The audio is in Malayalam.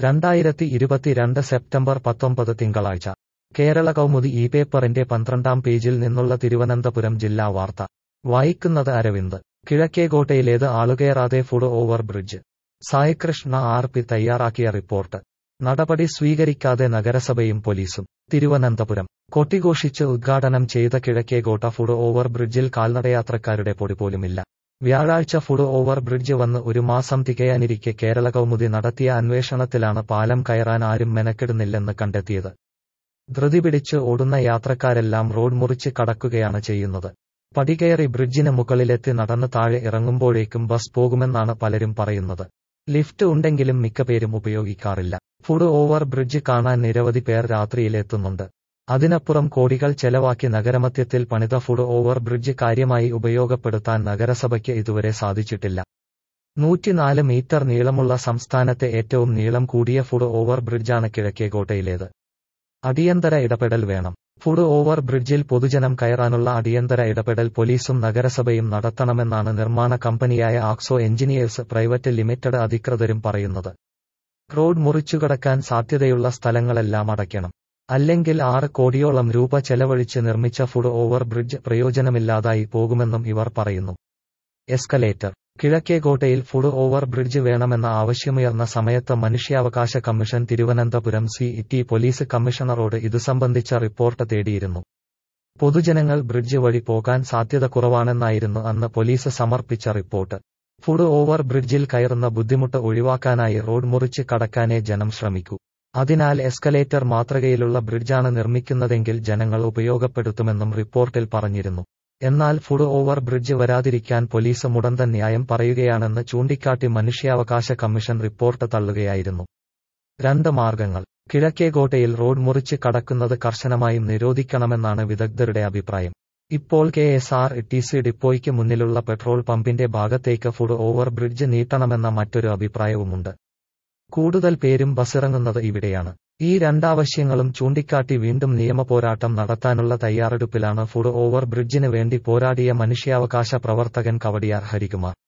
രണ്ടായിരത്തി ഇരുപത്തിരണ്ട് സെപ്റ്റംബർ പത്തൊമ്പത് തിങ്കളാഴ്ച കേരള കൗമുദി ഈ പേപ്പറിന്റെ പന്ത്രണ്ടാം പേജിൽ നിന്നുള്ള തിരുവനന്തപുരം ജില്ലാ വാർത്ത വായിക്കുന്നത് അരവിന്ദ് കിഴക്കേകോട്ടയിലേത് ആളുകയറാതെ foot over bridge Saikrishna R P തയ്യാറാക്കിയ റിപ്പോർട്ട് നടപടി സ്വീകരിക്കാതെ നഗരസഭയും പോലീസും തിരുവനന്തപുരം കൊട്ടിഘോഷിച്ച് ഉദ്ഘാടനം ചെയ്ത കിഴക്കേകോട്ട ഫുഡ് ഓവർ ബ്രിഡ്ജിൽ കാൽനടയാത്രക്കാരുടെ പൊടി പോലുമില്ല വ്യാഴാഴ്ച ഫുഡ് ഓവർ ബ്രിഡ്ജ് വന്ന് ഒരു മാസം തികയാനിരിക്കെ കേരള കൗമുദി നടത്തിയ അന്വേഷണത്തിലാണ് പാലം കയറാൻ ആരും മെനക്കെടുന്നില്ലെന്ന് കണ്ടെത്തിയത് ധൃതി പിടിച്ച് ഓടുന്ന യാത്രക്കാരെല്ലാം റോഡ് മുറിച്ച് കടക്കുകയാണ് ചെയ്യുന്നത് പടികയറി ബ്രിഡ്ജിന് മുകളിലെത്തി നടന്ന് താഴെ ഇറങ്ങുമ്പോഴേക്കും ബസ് പോകുമെന്നാണ് പലരും പറയുന്നത് ലിഫ്റ്റ് ഉണ്ടെങ്കിലും മിക്കപേരും ഉപയോഗിക്കാറില്ല ഫുഡ് ഓവർ ബ്രിഡ്ജ് കാണാൻ നിരവധി പേർ രാത്രിയിൽ എത്തുന്നുണ്ട് അതിനപ്പുറം കോടികൾ ചെലവാക്കി നഗരമധ്യത്തിൽ പണിത ഫുഡ് ഓവർ ബ്രിഡ്ജ് കാര്യമായി ഉപയോഗപ്പെടുത്താൻ നഗരസഭയ്ക്ക് ഇതുവരെ സാധിച്ചിട്ടില്ല നൂറ്റിനാല് മീറ്റർ നീളമുള്ള സംസ്ഥാനത്തെ ഏറ്റവും നീളം കൂടിയ ഫുഡ് ഓവർ ബ്രിഡ്ജാണ് കിഴക്കേകോട്ടയിലേത് അടിയന്തര ഇടപെടൽ വേണം ഫുഡ് ഓവർ ബ്രിഡ്ജിൽ പൊതുജനം കയറാനുള്ള അടിയന്തര ഇടപെടൽ പോലീസും നഗരസഭയും നടത്തണമെന്നാണ് നിർമ്മാണ കമ്പനിയായ ആക്സോ എഞ്ചിനീയേഴ്സ് പ്രൈവറ്റ് ലിമിറ്റഡ് അധികൃതരും പറയുന്നത് റോഡ് മുറിച്ചുകടക്കാൻ സാധ്യതയുള്ള സ്ഥലങ്ങളെല്ലാം അടയ്ക്കണം അല്ലെങ്കിൽ ആറ് കോടിയോളം രൂപ ചെലവഴിച്ച് നിർമ്മിച്ച ഫുഡ് ഓവർ ബ്രിഡ്ജ് പ്രയോജനമില്ലാതായി പോകുമെന്നും ഇവർ പറയുന്നു എസ്കലേറ്റർ കിഴക്കേകോട്ടയിൽ ഫുഡ് ഓവർ ബ്രിഡ്ജ് വേണമെന്ന ആവശ്യമുയർന്ന സമയത്ത് മനുഷ്യാവകാശ commission Thiruvananthapuram city police കമ്മീഷണറോട് ഇതു സംബന്ധിച്ച റിപ്പോർട്ട് തേടിയിരുന്നു പൊതുജനങ്ങൾ ബ്രിഡ്ജ് വഴി പോകാൻ സാധ്യത കുറവാണെന്നായിരുന്നു അന്ന് പോലീസ് സമർപ്പിച്ച റിപ്പോർട്ട് ഫുഡ് ഓവർ ബ്രിഡ്ജിൽ കയറുന്ന ബുദ്ധിമുട്ട് ഒഴിവാക്കാനായി റോഡ് മുറിച്ച് കടക്കാനേ ജനം ശ്രമിക്കൂ അതിനാൽ എസ്കലേറ്റർ മാതൃകയിലുള്ള ബ്രിഡ്ജാണ് നിർമ്മിക്കുന്നതെങ്കിൽ ജനങ്ങൾ ഉപയോഗപ്പെടുത്തുമെന്നും റിപ്പോർട്ടിൽ പറഞ്ഞിരുന്നു എന്നാൽ ഫുഡ് ഓവർ ബ്രിഡ്ജ് വരാതിരിക്കാൻ പോലീസ് മുടന്തൻ ന്യായം പറയുകയാണെന്ന് ചൂണ്ടിക്കാട്ടി മനുഷ്യാവകാശ കമ്മീഷൻ റിപ്പോർട്ട് തള്ളുകയായിരുന്നു രണ്ട് മാർഗങ്ങൾ കിഴക്കേകോട്ടയിൽ റോഡ് മുറിച്ച് കടക്കുന്നത് കർശനമായും നിരോധിക്കണമെന്നാണ് വിദഗ്ധരുടെ അഭിപ്രായം ഇപ്പോൾ K S R T C ഡിപ്പോയ്ക്ക് മുന്നിലുള്ള പെട്രോൾ പമ്പിന്റെ ഭാഗത്തേക്ക് ഫുഡ് ഓവർ ബ്രിഡ്ജ് നീട്ടണമെന്ന മറ്റൊരു അഭിപ്രായവുമുണ്ട് കൂടുതൽ പേരും ബസ്സിറങ്ങുന്നത് ഇവിടെയാണ് ഈ രണ്ടാവശ്യങ്ങളും ചൂണ്ടിക്കാട്ടി വീണ്ടും നിയമപോരാട്ടം നടത്താനുള്ള തയ്യാറെടുപ്പിലാണ് ഫുഡ് ഓവർ ബ്രിഡ്ജിന് വേണ്ടി പോരാടിയ മനുഷ്യാവകാശ പ്രവർത്തകൻ കവടിയാർ ഹരികുമാർ